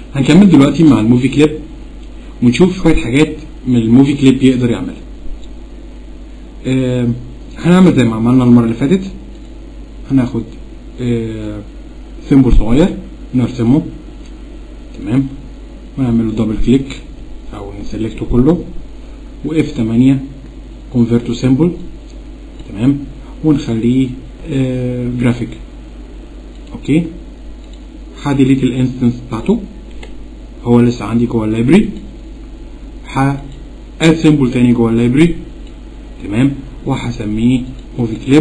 هنكمل دلوقتي مع الموفي كليب ونشوف شويه حاجات من الموفي كليب يقدر يعملها آه هنعمل زي ما عملنا المره اللي فاتت هناخد آه سيمبل صغير نرسمه تمام ونعمل له دبل كليك او نسلكته كله و F8 convert to symbol تمام ونخليه آه جرافيك اوكي هديليت الانستنس بتاعته هو لسه عندي جوه اللايبرري ه اد سيمبل تاني جوه اللايبرري تمام وهسميه موفي كليب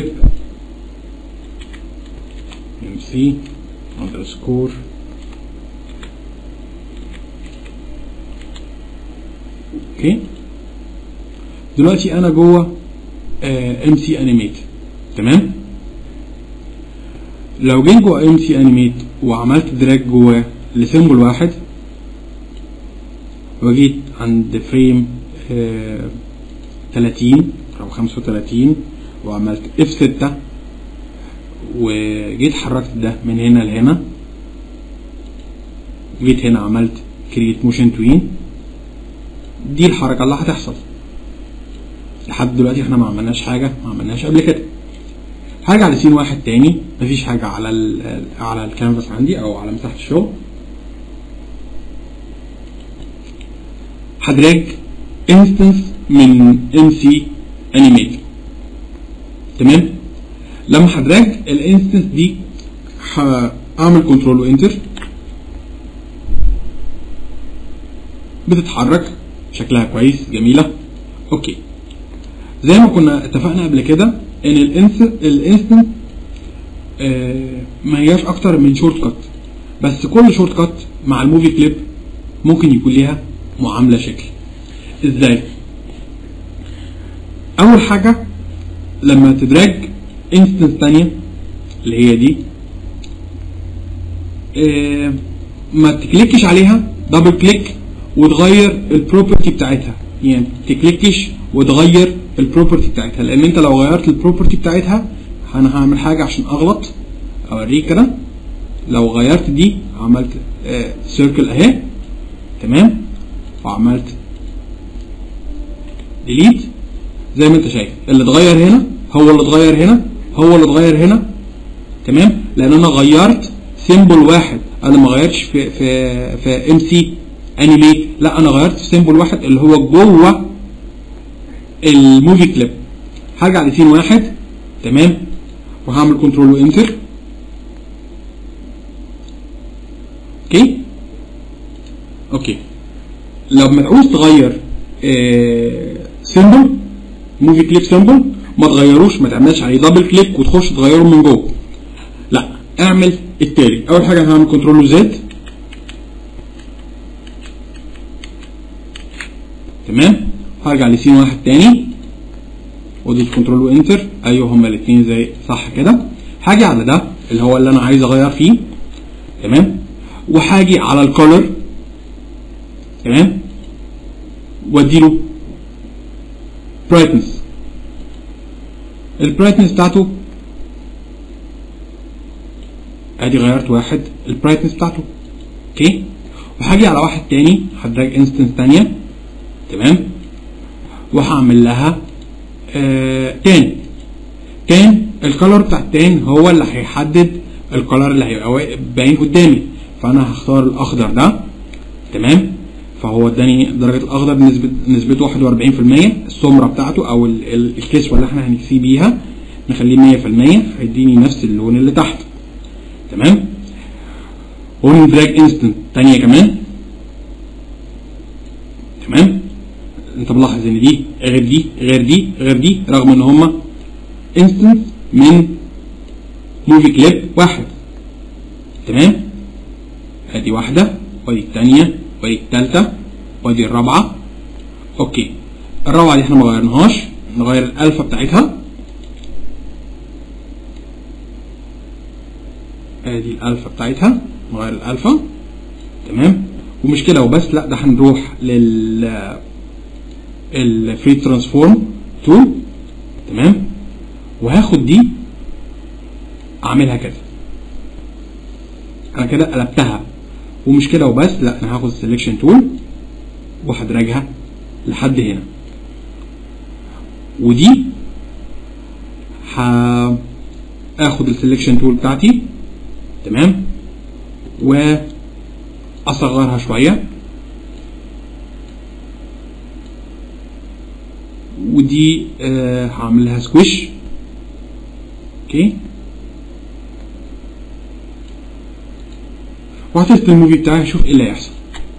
ام سي اندرسكور اوكي دلوقتي انا جوه ام سي انيميت تمام لو جيت جوه ام سي انيميت وعملت دراج جواه لسيمبل واحد وجيت عند فريم آه 30 او 35 وعملت اف 6 وجيت حركت ده من هنا لهنا جيت هنا عملت كريت موشن توين دي الحركه اللي هتحصل لحد دلوقتي احنا ما عملناش حاجه ما عملناش قبل كده هرجع على سين واحد تاني مفيش حاجه على ال على الكانفاس عندي او على مساحه الشغل هدراج انستنس من ام سي انيميت تمام لما هدراج الانستنس دي هعمل كنترول وانتر بتتحرك شكلها كويس جميله اوكي زي ما كنا اتفقنا قبل كده ان الانستنس آه ما هياش اكتر من شورت كات بس كل شورت كات مع الموفي كليب ممكن يكون ليها معامله شكل ازاي اول حاجه لما تدراج انستنس تانية اللي هي دي آه ما تكليكش عليها دبل كليك وتغير البروبرتي بتاعتها يعني تكليكش وتغير البروبرتي بتاعتها لان انت لو غيرت البروبرتي بتاعتها انا هعمل حاجه عشان اغلط اوريك كده لو غيرت دي عملت آه سيركل اهي تمام وعملت ديليت زي ما انت شايف اللي اتغير هنا هو اللي اتغير هنا هو اللي اتغير هنا تمام لان انا غيرت سيمبل واحد انا ما غيرتش في في في ام سي انيميت لا انا غيرت في سيمبل واحد اللي هو جوه الموفي كليب هرجع لسين واحد تمام وهعمل كنترول وانتر اوكي اوكي لما تعوز تغير سيمبل موفي كليب سيمبل ما تغيروش ما تعملش عليه دبل كليك وتخش تغيره من جوه لا اعمل التالي اول حاجه هعمل كنترول زد تمام هرجع لسين واحد تاني وادوس كنترول وانتر ايوه هما الاثنين زي صح كده هاجي على ده اللي هو اللي انا عايز اغير فيه تمام وهاجي على الكولر تمام واديله برايتنس البرايتنس بتاعته ادي غيرت واحد البرايتنس بتاعته اوكي وهاجي على واحد تاني هدراج انستنس تانية تمام وهعمل لها آه تان تان الكالر بتاع التان هو اللي هيحدد الكالر اللي هيبقى باين قدامي فانا هختار الاخضر ده تمام فهو اداني درجه الاخضر بنسبه نسبته 41% السمره بتاعته او ال ال الكسوه اللي احنا هنكسيه بيها نخليه 100% هيديني نفس اللون اللي تحت تمام وندراج انستنت تانية كمان تمام انت ملاحظ ان دي غير دي غير دي غير دي رغم ان هما انستنس من موفي كليب واحد تمام ادي واحده وادي الثانيه وادي الثالثه وادي الرابعه اوكي الرابعه دي احنا ما غيرناهاش نغير الالفا بتاعتها ادي الالفا بتاعتها نغير الالفا تمام ومش كده وبس لا ده هنروح لل الفري ترانسفورم تول تمام وهاخد دي اعملها كده انا كده قلبتها ومش كده وبس لا انا هاخد السلكشن تول وهدرجها لحد هنا ودي هاخد السلكشن تول بتاعتي تمام واصغرها شويه ودي آه هعمل لها سكويش اوكي وهتست الموفي بتاعي اشوف ايه اللي هيحصل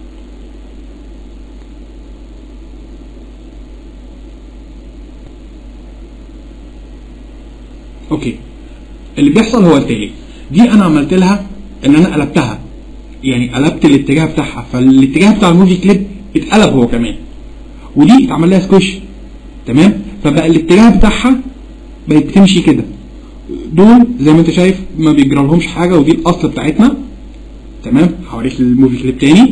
اوكي اللي بيحصل هو التالي دي انا عملت لها ان انا قلبتها يعني قلبت الاتجاه بتاعها فالاتجاه بتاع الموفي كليب اتقلب هو كمان ودي اتعمل لها سكويش تمام فبقى الاتجاه بتاعها بقت بتمشي كده دول زي ما انت شايف ما بيجرى لهمش حاجه ودي الاصل بتاعتنا تمام هوريك الموفي كليب تاني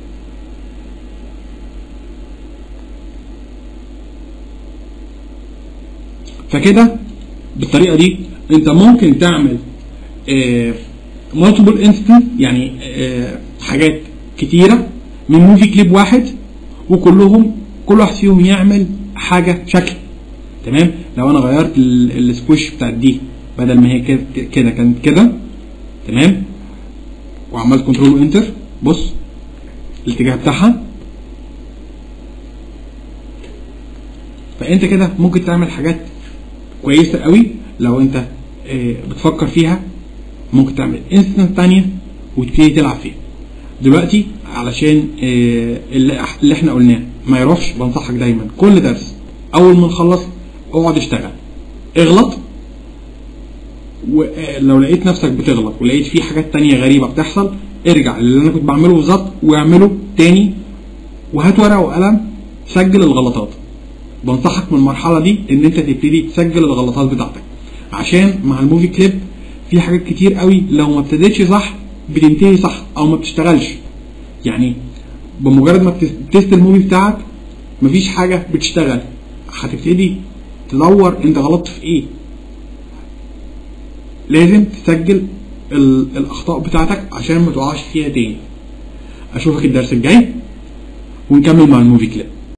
فكده بالطريقه دي انت ممكن تعمل مالتيبل انستنس يعني آه حاجات كتيره من موفي كليب واحد وكلهم كل واحد فيهم يعمل حاجه شكل تمام لو انا غيرت السكويش بتاعت دي بدل ما هي كده كده كانت كده تمام وعملت كنترول وانتر بص الاتجاه بتاعها فانت كده ممكن تعمل حاجات كويسه قوي لو انت اه بتفكر فيها ممكن تعمل انستنس تانية وتبتدي تلعب فيها دلوقتي علشان اه اللي, اللي احنا قلناه ما يروحش بنصحك دايما كل درس اول ما نخلص اقعد اشتغل اغلط ولو لقيت نفسك بتغلط ولقيت في حاجات تانية غريبة بتحصل ارجع للي انا كنت بعمله بالظبط واعمله تاني وهات ورقة وقلم سجل الغلطات بنصحك من المرحلة دي ان انت تبتدي تسجل الغلطات بتاعتك عشان مع الموفي كليب في حاجات كتير قوي لو ما ابتديتش صح بتنتهي صح او ما بتشتغلش يعني بمجرد ما بتست الموفي بتاعك مفيش حاجة بتشتغل هتبتدي تدور انت غلطت في ايه لازم تسجل الاخطاء بتاعتك عشان ما تقعش فيها تاني اشوفك الدرس الجاي ونكمل مع الموفي كليب